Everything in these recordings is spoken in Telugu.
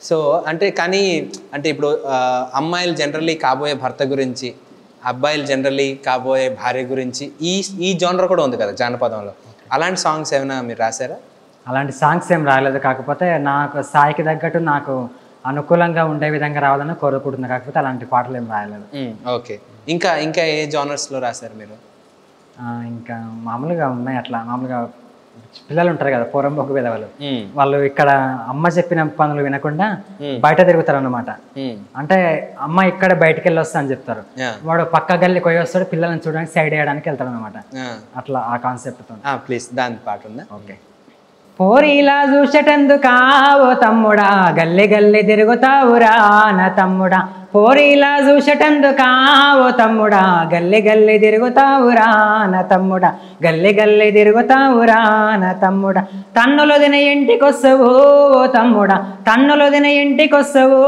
సో అంటే కానీ అంటే ఇప్పుడు ఆ, అమ్మాయిలు జనరల్లీ కాబోయే భర్త గురించి అబ్బాయిలు జనరల్లీ కాబోయే భార్య గురించి ఈ ఈ జోనర్ కూడా ఉంది కదా జానపదంలో అలాంటి సాంగ్స్ ఏమైనా మీరు రాశారా అలాంటి సాంగ్స్ ఏం రాలేదు కాకపోతే నాకు స్థాయికి తగ్గట్టు నాకు అనుకూలంగా ఉండే విధంగా రావాలని కోరుకుంటున్నా కాకపోతే అలాంటి పాటలు ఏం రాయలేదు ఓకే ఇంకా ఇంకా ఏ జోనర్స్లో రాశారు మీరు ఆ, ఇంకా మామూలుగా ఉన్నాయి అట్లా మామూలుగా పిల్లలు ఉంటారు కదా పూర్వంబొక్కు విధవలు మ్మ్. వాళ్ళు ఇక్కడ అమ్మ చెప్పిన పనులు వినకుండా మ్మ్. బయట తిరుగుతారు అన్నమాట మ్మ్. అంటే అమ్మ ఇక్కడ బయటికి వెళ్ళి వస్తా అని చెప్తారు Yeah. వాడు పక్క గల్లి కొయ్యి వస్తాడు పిల్లల్ని చూడడానికి సైడ్ వేయడానికి వెళ్తాడు అనమాట ఆ. అట్లా ఆ కాన్సెప్ట్తో ఆ, ప్లీజ్ దాని పాట ఉందా ఓకే పోరీలా చూసేటందుకా ఓ తమ్ముడా గల్లి గల్లి తిరుగుతావురా నా తమ్ముడా పోరీలా చూసేటందుకా ఓ తమ్ముడా గల్లి గల్లి తిరుగుతావురా నా తమ్ముడా గల్లి గల్లి తిరుగుతావురా నా తమ్ముడా తన్నులు దిన ఇంటికొస్తావు ఓ తమ్ముడా తన్నులు దిన ఇంటికొస్తావు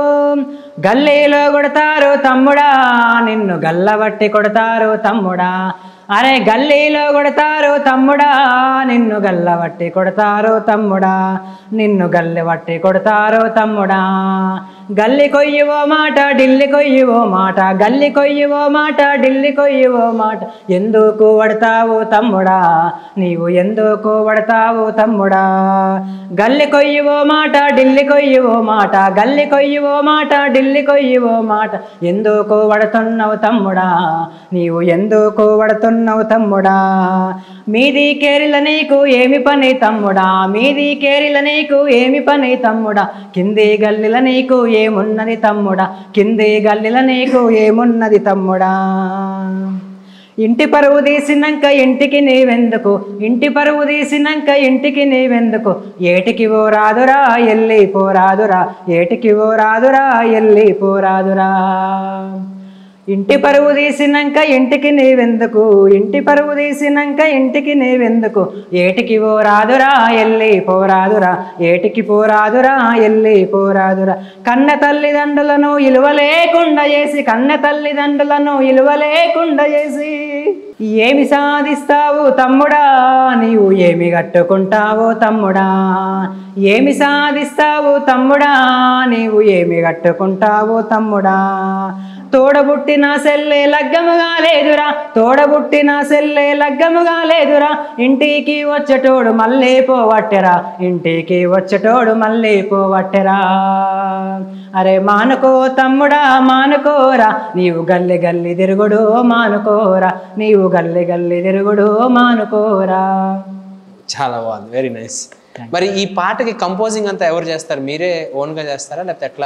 గల్లీలో కొడతారు తమ్ముడా నిన్ను గల్లబట్టి కొడతారు తమ్ముడా అరే గల్లీలో కొడతారు తమ్ముడా నిన్ను గల్లబట్టి కొడతారు తమ్ముడా నిన్ను గల్లి బట్టి కొడతారు తమ్ముడా గల్లి కొయ్యువో మాట ఢిల్లీ కొయ్యువో మాట గల్లి కొయ్యువో మాట ఢిల్లీ కొయ్యువో మాట ఎందుకు పడతావు తమ్ముడా నీవు ఎందుకు పడతావు తమ్ముడా గల్లి కొయ్యువో మాట ఢిల్లీ కొయ్యువో మాట గల్లి కొయ్యువో మాట ఢిల్లీ కొయ్యువో మాట ఎందుకు పడుతున్నావు తమ్ముడా నీవు ఎందుకు పడుతున్నావు తమ్ముడా మీది కేరిల నీకు ఏమి పని తమ్ముడా మీది కేరిల నీకు ఏమి పని తమ్ముడా కింది గల్లిల నీకు ఏమున్నది తమ్ముడా కింది గల్లిల నీకు ఏమున్నది తమ్ముడా ఇంటి పరువు తీసినాక ఇంటికి నీవెందుకు ఇంటి పరువు తీసినాక ఇంటికి నీవెందుకు ఏటికి ఓ రాదురా ఎల్లి పోరాదురా ఏటికి ఓ రాదురా ఎల్లి పోరాదురా ఇంటి పరువు తీసినాక ఇంటికి నీవెందుకు ఇంటి పరువు తీసినాక ఇంటికి నీవెందుకు ఏటికి ఓ రాదురా ఎల్లి పోరాదురా ఏటికి పోరాదురా ఎల్లి పోరాదురా కన్న తల్లిదండ్రులను ఇలువ లేకుండా చేసి కన్న తల్లిదండ్రులను ఇలువ లేకుండా చేసి ఏమి సాధిస్తావు తమ్ముడా నీవు ఏమి కట్టుకుంటావో తమ్ముడా ఏమి సాధిస్తావు తమ్ముడా నీవు ఏమి కట్టుకుంటావో తమ్ముడా తోడబుట్టిన సెల్లే లగ్గముగా లేదురా తోడబుట్టిన సెల్లే లగ్గముగా లేదురా ఇంటికి వచ్చేటోడు మళ్ళీ పోవట్టెరా ఇంటికి వచ్చేటోడు మళ్ళీ పోవట్టెరా అరే మానుకో తమ్ముడా మానుకోరా నీవు గల్లి గల్లి తిరుగుడు మానుకోరా నీవు గల్లి గల్లి తిరుగుడు మానుకోరా చాలా బాగుంది వెరీ నైస్ మరి ఈ పాటకి కంపోజింగ్ అంతా ఎవరు చేస్తారు మీరే ఓన్గా చేస్తారా లేకపోతే ఎట్లా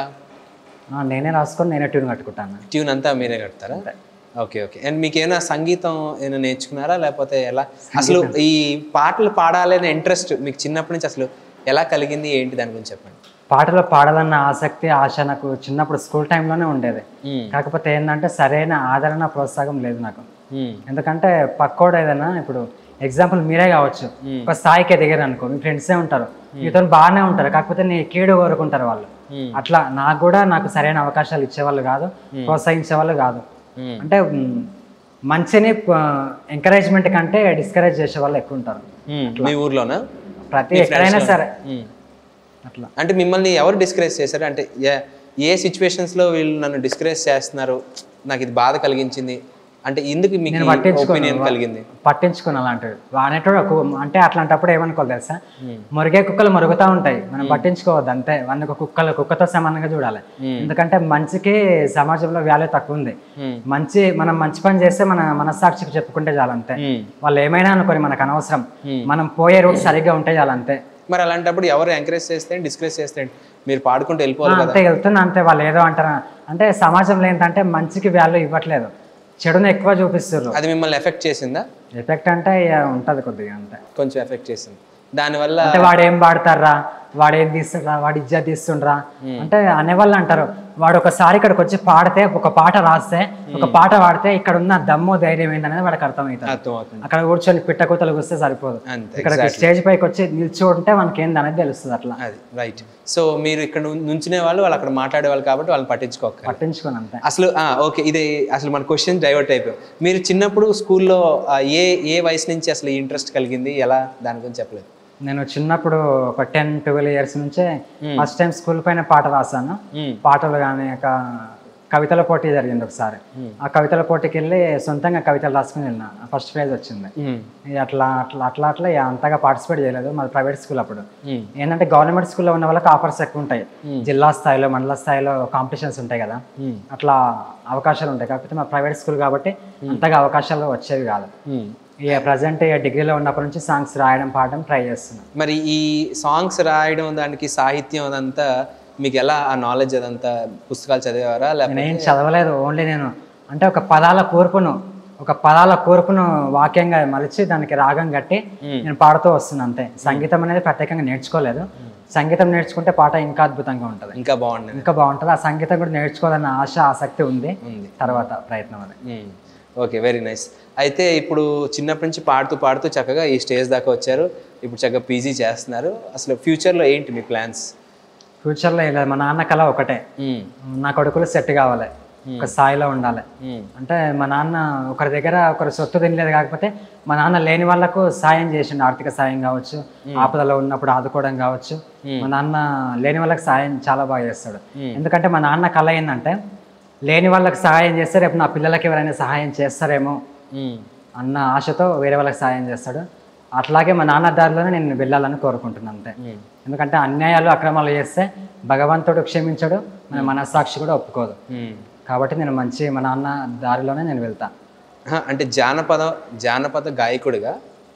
ఆ, నేనే రాసుకొని నేనే ట్యూన్ కట్టుకుంటాను ట్యూన్ అంతా మీరే కడతారా ఓకే ఓకే అండ్ మీకు ఏమైనా సంగీతం ఏమైనా నేర్చుకున్నారా లేకపోతే ఎలా అసలు ఈ పాటలు పాడాలనే ఇంట్రెస్ట్ మీకు చిన్నప్పటి నుంచి అసలు ఎలా కలిగింది ఏంటి దాని గురించి చెప్పండి పాటలు పాడాలన్న ఆసక్తి ఆశ నాకు చిన్నప్పుడు స్కూల్ టైంలోనే ఉండేది మ్మ్. కాకపోతే ఏంటంటే సరైన ఆదరణ ప్రోత్సాహం లేదు నాకు మ్మ్. ఎందుకంటే పక్కోడు ఏదైనా ఇప్పుడు ఎగ్జాంపుల్ మీరే కావచ్చు ఒక స్థాయికి ఎదిగారు అనుకో మీ ఫ్రెండ్సే ఉంటారు మీతో బాగానే ఉంటారు కాకపోతే నీ కీడు కోరుకుంటారు వాళ్ళు మ్మ్. అట్లా నాకు కూడా నాకు సరైన అవకాశాలు ఇచ్చేవాళ్ళు కాదు ప్రోత్సహించేవాళ్ళు కాదు మ్మ్. అంటే మ్, మంచిని ఎంకరేజ్మెంట్ కంటే డిస్కరేజ్ చేసే వాళ్ళు ఎక్కువ ఉంటారు మ్మ్. మీ ఊర్లోనా ప్రతి ఎక్కడైనా సరే మ్మ్. అట్లా అంటే మిమ్మల్ని ఎవరు డిస్కరేజ్ చేశారు అంటే ఏ- ఏ సిచ్యువేషన్స్లో వీళ్ళు నన్ను డిస్కరేజ్ చేస్తున్నారు నాకు ఇది బాధ కలిగించింది అంటే ఎందుకు మీకు నేను పట్టించుకోను. ఒపీనియన్ కలిగింది పట్టించుకుని అలాంటివి అనేటోడు ఒక అంటే అట్లాంటప్పుడు ఏమనుకోవాలి తెలుసా మురిగే కుక్కలు మరుగుతూ ఉంటాయి మనం పట్టించుకోవద్దు అంతే వాడిని ఒక కుక్కలు కుక్కతో సమానంగా చూడాలి ఎందుకంటే మంచికి సమాజంలో వాల్యూ తక్కువ ఉంది మ్మ్. మంచి మనం మంచి పని చేస్తే మన మనస్సాక్షికి చెప్పుకుంటే చాలు అంతే మ్మ్. వాళ్ళు ఏమైనా అనుకోని మనకు అనవసరం Hmm. మనం పోయే రూట్ సరిగ్గా ఉంటే చాలు అంతే మరి అలాంటప్పుడు ఎవరు ఎంకరేజ్ చేస్తే డిస్కరేజ్ చేస్తే మీరు పాడుకుంటూ ఆ, వెళ్ళిపోవాలి కదా అంతే వెళ్తున్నా అంతే వాళ్ళు ఏదో అంటారు అంటే సమాజంలో ఏంటంటే మంచికి వాల్యూ ఇవ్వట్లేదు చెడుని ఎక్కువ చూపిస్తారు అది మిమ్మల్ని ఎఫెక్ట్ చేసిందా ఎఫెక్ట్ అంటే ఇక ఉంటది కొద్దిగా అంతే కొంచెం ఎఫెక్ట్ చేసింది దానివల్ల అంటే వాడు ఏం పాడతారా వాడు ఏం తీస్తుండ్రా వాడు ఇజ్జత్ తీస్తుండ్రా అంటే అనేవాళ్ళు అంటారు వాడు ఒకసారి ఇక్కడికి వచ్చి పాడితే ఒక పాట రాస్తే ఒక పాట పాడితే ఇక్కడ ఉన్న దమ్ము ధైర్యం ఏంటనేది వాడికి అర్థమవుతుంది అర్థమవుతుంది అక్కడ కూర్చొని పిట్టకూతలు వస్తే సరిపోదు అంతే ఇక్కడ స్టేజ్ పైకి వచ్చి నిల్చుంటే మనకి ఏంది అనేది తెలుస్తుంది అట్లా అది రైట్ సో మీరు ఇక్కడ ను- నుంచునే వాళ్ళు వాళ్ళు అక్కడ మాట్లాడే వాళ్ళు కాబట్టి వాళ్ళని పట్టించుకోక పట్టించుకొని అంతే అసలు ఓకే ఇది అసలు మన క్వశ్చన్ డైవర్ట్ అయిపోయాం మీరు చిన్నప్పుడు స్కూల్లో ఏ ఏ వయసు నుంచి అసలు ఇంట్రెస్ట్ కలిగింది ఎలా దాని గురించి చెప్పలేదు నేను చిన్నప్పుడు ఒక టెన్ ట్వెల్వ్ ఇయర్స్ నుంచే ఫస్ట్ టైం స్కూల్ పైన పాట రాశాను మ్మ్. పాటలు కానీ ఒక కవితల పోటీ జరిగింది ఒకసారి ఆ కవితల పోటీకి వెళ్ళి సొంతంగా కవితలు రాసుకుని వెళ్ళిన ఫస్ట్ ప్రైజ్ వచ్చింది మ్మ్. ఇక అట్లా అట్లా అట్లా అట్లా ఇక అంతగా పార్టిసిపేట్ చేయలేదు మాది ప్రైవేట్ స్కూల్ అప్పుడు మ్మ్. ఏంటంటే గవర్నమెంట్ స్కూల్లో ఉన్న వాళ్ళకి ఆఫర్స్ ఎక్కువ ఉంటాయి జిల్లా స్థాయిలో మండల స్థాయిలో కాంపిటీషన్స్ ఉంటాయి కదా మ్మ్. అట్లా అవకాశాలు ఉంటాయి కాకపోతే మా ప్రైవేట్ స్కూల్ కాబట్టి అంతగా అవకాశాలు వచ్చేవి కాదు మ్మ్. ఇక ప్రజెంట్ ఇక డిగ్రీలో ఉన్నప్పటి నుంచి సాంగ్స్ రాయడం పాడడం ట్రై చేస్తున్నాను మరి ఈ సాంగ్స్ రాయడం దానికి సాహిత్యం అదంతా మీకు ఎలా ఆ నాలెడ్జ్ అదంతా పుస్తకాలు చదివారా లేకపోతే నేనేం చదవలేదు ఓన్లీ నేను అంటే ఒక పదాల కూర్పును ఒక పదాల కూర్పును వాక్యంగా మలిచి దానికి రాగం కట్టి నేను పాడుతూ వస్తున్నాను అంతే సంగీతం అనేది ప్రత్యేకంగా నేర్చుకోలేదు సంగీతం నేర్చుకుంటే పాట ఇంకా అద్భుతంగా ఉంటుంది ఇంకా బాగుండేది ఇంకా బాగుంటుంది ఆ సంగీతం కూడా నేర్చుకోవాలన్న ఆశ ఆసక్తి ఉంది ఉంది తర్వాత ప్రయత్నం అది మ్మ్. ఓకే వెరీ నైస్ అయితే ఇప్పుడు చిన్నప్పటి నుంచి పాడుతూ పాడుతూ చక్కగా ఈ స్టేజ్ దాకా వచ్చారు ఇప్పుడు చక్కగా పీజీ చేస్తున్నారు అసలు ఫ్యూచర్లో ఏంటి మీ ప్లాన్స్ ఫ్యూచర్లో ఏం లేదు మా నాన్న కళ ఒకటే నా కొడుకులు సెట్ కావాలి ఒక స్థాయిలో ఉండాలి అంటే మా నాన్న ఒకరి దగ్గర ఒకరి సొత్తు తినలేదు కాకపోతే మా నాన్న లేని వాళ్ళకు సాయం చేసిండు ఆర్థిక సాయం కావచ్చు ఆపదలో ఉన్నప్పుడు ఆదుకోవడం కావచ్చు మా నాన్న లేని వాళ్ళకి సాయం చాలా బాగా చేస్తాడు ఎందుకంటే మా నాన్న కళ ఏంటంటే లేని వాళ్ళకి సహాయం చేస్తే రేపు నా పిల్లలకి ఎవరైనా సహాయం చేస్తారేమో అన్న ఆశతో వేరే వాళ్ళకి సహాయం చేస్తాడు అట్లాగే మా నాన్న దారిలోనే నేను వెళ్ళాలని కోరుకుంటున్నాను అంతే ఎందుకంటే అన్యాయాలు అక్రమాలు చేస్తే భగవంతుడు క్షమించడు మన మనస్సాక్షి కూడా ఒప్పుకోదు కాబట్టి నేను మంచి మా నాన్న దారిలోనే నేను వెళ్తా అంటే జానపద జానపద గాయకుడిగా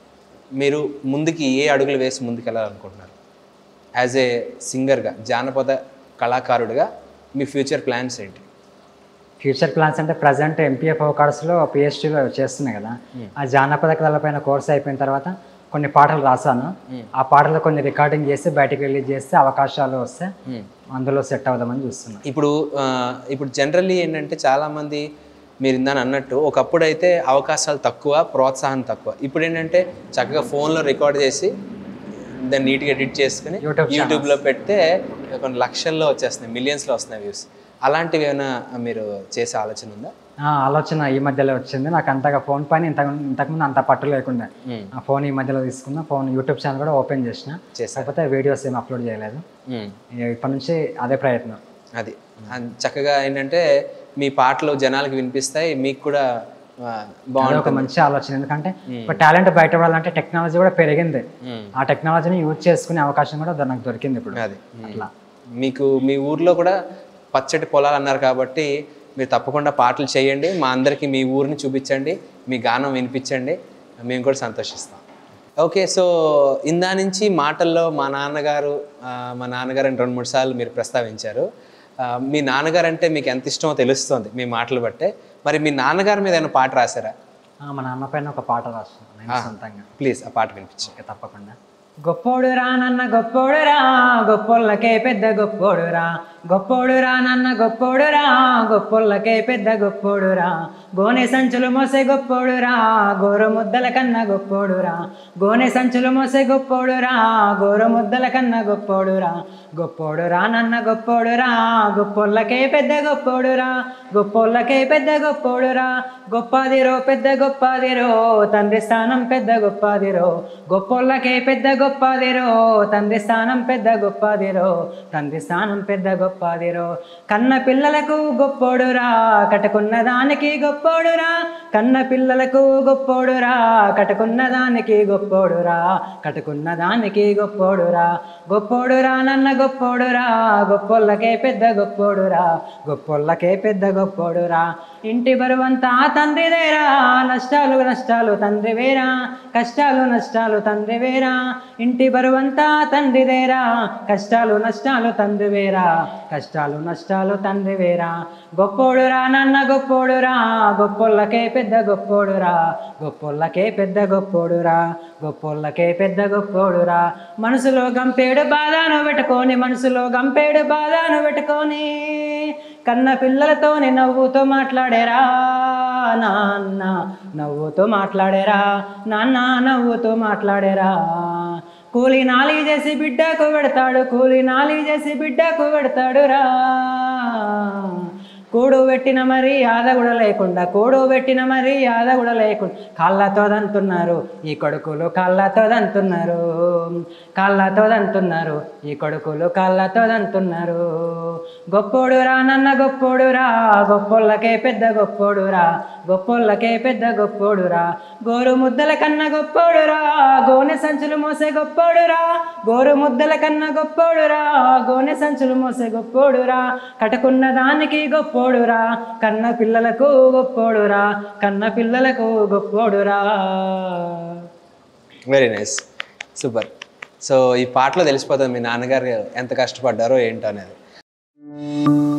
మీరు ముందుకి ఏ అడుగులు వేసి ముందుకు వెళ్ళాలనుకుంటున్నారు యాజ్ ఏ సింగర్గా జానపద కళాకారుడిగా మీ ఫ్యూచర్ ప్లాన్స్ ఏంటి ఫ్యూచర్ ప్లాన్స్ అంటే ప్రజెంట్ ఎంపీఎఫ్ అవకాశంలో పిహెచ్డీలో చేస్తున్నాయి కదా ఆ జానపద కళలపైన కోర్స్ అయిపోయిన తర్వాత కొన్ని పాటలు రాశాను ఆ పాటలు కొన్ని రికార్డింగ్ చేసి బయటికి రిలీజ్ చేస్తే అవకాశాలు వస్తే అందులో సెట్ అవుదామని చూస్తున్నాను ఇప్పుడు ఆ, ఇప్పుడు జనరల్లీ ఏంటంటే చాలామంది మీరు ఇందాని అన్నట్టు ఒకప్పుడు అయితే అవకాశాలు తక్కువ ప్రోత్సాహం తక్కువ ఇప్పుడు ఏంటంటే చక్కగా ఫోన్లో రికార్డ్ చేసి దాన్ని నీట్గా ఎడిట్ చేసుకుని YouTube యూట్యూబ్లో పెడితే కొన్ని లక్షల్లో వచ్చేస్తున్నాయి మిలియన్స్లో వస్తున్నాయి వ్యూస్ అలాంటివి ఏమైనా మీరు చేసే ఆలోచన ఉందా ఆ ఆలోచన ఈ మధ్యలో వచ్చింది నాకు అంతగా ఫోన్ పైన ఇంతకు ఇంతకుముందు అంత పట్టు లేకుండా మ్మ్. ఆ ఫోన్ ఈ మధ్యలో తీసుకున్నా ఫోన్ యూట్యూబ్ ఛానల్ కూడా ఓపెన్ చేసిన చేశారు. కాకపోతే వీడియోస్ ఏం అప్లోడ్ చేయలేదు మ్మ్. ఇక ఇప్పటి నుంచి అదే ప్రయత్నం అది అన్- చక్కగా ఏంటంటే మీ పాటలు జనాలకు వినిపిస్తాయి మీకు కూడా ఆ, అదే బాగుంటుంది ఒక మంచి ఆలోచన ఎందుకంటే ఒక టాలెంట్ బయటపడాలంటే టెక్నాలజీ కూడా పెరిగింది మ్మ్. ఆ టెక్నాలజీని యూజ్ చేసుకునే అవకాశం కూడా దొ- నాకు దొరికింది ఇప్పుడు అది అట్లా మీకు మీ ఊర్లో కూడా పచ్చటి పొలాలు అన్నారు కాబట్టి మీరు తప్పకుండా పాటలు చేయండి మా అందరికీ మీ ఊరిని చూపించండి మీ గానం వినిపించండి మేము కూడా సంతోషిస్తాం ఓకే సో ఇందా నుంచి మాటల్లో మా నాన్నగారు ఆ, మా నాన్నగారు అని రెండు మూడు సార్లు మీరు ప్రస్తావించారు ఆ, మీ నాన్నగారు అంటే మీకు ఎంత ఇష్టమో తెలుస్తుంది మీ మాటలు బట్టే మరి మీ నాన్నగారి మీద ఏమైనా పాట రాశారా ఆ, మా నాన్న పైన ఒక పాట రాస్తున్నాను నేను సొంతంగా ప్లీజ్ ఆ పాట వినిపించు ఓకే తప్పకుండా గొప్పోడు రా నన్న గొప్పోడు రా గొప్పోళ్ళకే పెద్ద గొప్పోడు రా గొప్పోడు రా నన్న గొప్పోడు రా గొప్పోళ్ళకే పెద్ద గొప్పోడు రా గోనె సంచులు మోసే గొప్పోడు రా గోరు ముద్దల కన్నా గొప్పోడు రా గోనె సంచులు మోసే గొప్పోడు రా గోరు ముద్దల కన్నా గొప్పోడు రా గొప్పోడు రా నన్న గొప్పోడు రా గొప్పోళ్ళకే పెద్ద గొప్పోడు రా గొప్పోళ్ళకే పెద్ద గొప్పోడు రా గొప్పదిరో పెద్ద గొప్పదిరో తండ్రి స్థానం పెద్ద గొప్పదిరో గొప్పోళ్ళకే పెద్ద గొప్పదిరో తండ్రి స్థానం పెద్ద గొప్పదిరో తండ్రి స్థానం పెద్ద గొప్పదిరో కన్న పిల్లలకు గొప్పోడురా కట్టుకున్న దానికి గొప్పోడురా కన్న పిల్లలకు గొప్పోడురా కట్టుకున్న దానికి గొప్పోడురా కట్టుకున్న దానికి గొప్పోడురా గొప్పోడురా నన్న గొప్పోడురా గొప్పోళ్ళకే పెద్ద గొప్పోడురా గొప్పోళ్ళకే పెద్ద గొప్పోడురా ఇంటి బరువంతా తండ్రిదేరా నష్టాలు నష్టాలు తండ్రి వేరా కష్టాలు నష్టాలు తండ్రి వేరా ఇంటి బరువంతా తండ్రిదేరా కష్టాలు నష్టాలు తండ్రి వేరా కష్టాలు నష్టాలు తండ్రి వేరా గొప్పోడురా నాన్న గొప్పోడురా గొప్పోళ్ళకే పెద్ద గొప్పోడురా గొప్పోళ్ళకే పెద్ద గొప్పోడురా గొప్పోళ్ళకే పెద్ద గొప్పోడురా మనసులో గంపేడు బాధను పెట్టుకొని మనసులో గంపేడు బాధను పెట్టుకొని కన్న పిల్లలతోని నవ్వుతో మాట్లాడేరా నాన్న నవ్వుతో మాట్లాడేరా నాన్న నవ్వుతో మాట్లాడేరా కూలి నాలి చేసి బిడ్డకు పెడతాడు కూలి నాలి చేసి బిడ్డకు పెడతాడు రా కూడు పెట్టిన మరి ఆద కూడా లేకుండా కూడు పెట్టిన మరి ఆద కూడా లేకుండా కాళ్ళతో దంతున్నారు ఈ కొడుకులు కాళ్ళతో దంతున్నారు కాళ్ళతో దంతున్నారు ఈ కొడుకులు కాళ్ళతో దంతున్నారు గొప్పోడు రా నన్న గొప్పోడు రా గొప్పోళ్ళకే పెద్ద గొప్పోడు రా గొప్పోళ్ళకే పెద్ద గొప్పోడు రా గోరు ముద్దల కన్నా గొప్పోడు రా గోనె సంచులు మోసే గొప్పోడు రా గోరు ముద్దల కన్నా గొప్పోడు రా గోనె సంచులు మోసే గొప్పోడు రా కటకున్న దానికి గొప్పోడు రా కన్న పిల్లలకు గొప్పోడు రా కన్న పిల్లలకు గొప్పోడు రా వెరీ నైస్ సూపర్ సో ఈ పాటలో తెలిసిపోతుంది మీ నాన్నగారు ఎంత కష్టపడ్డారో ఏంటో అనేది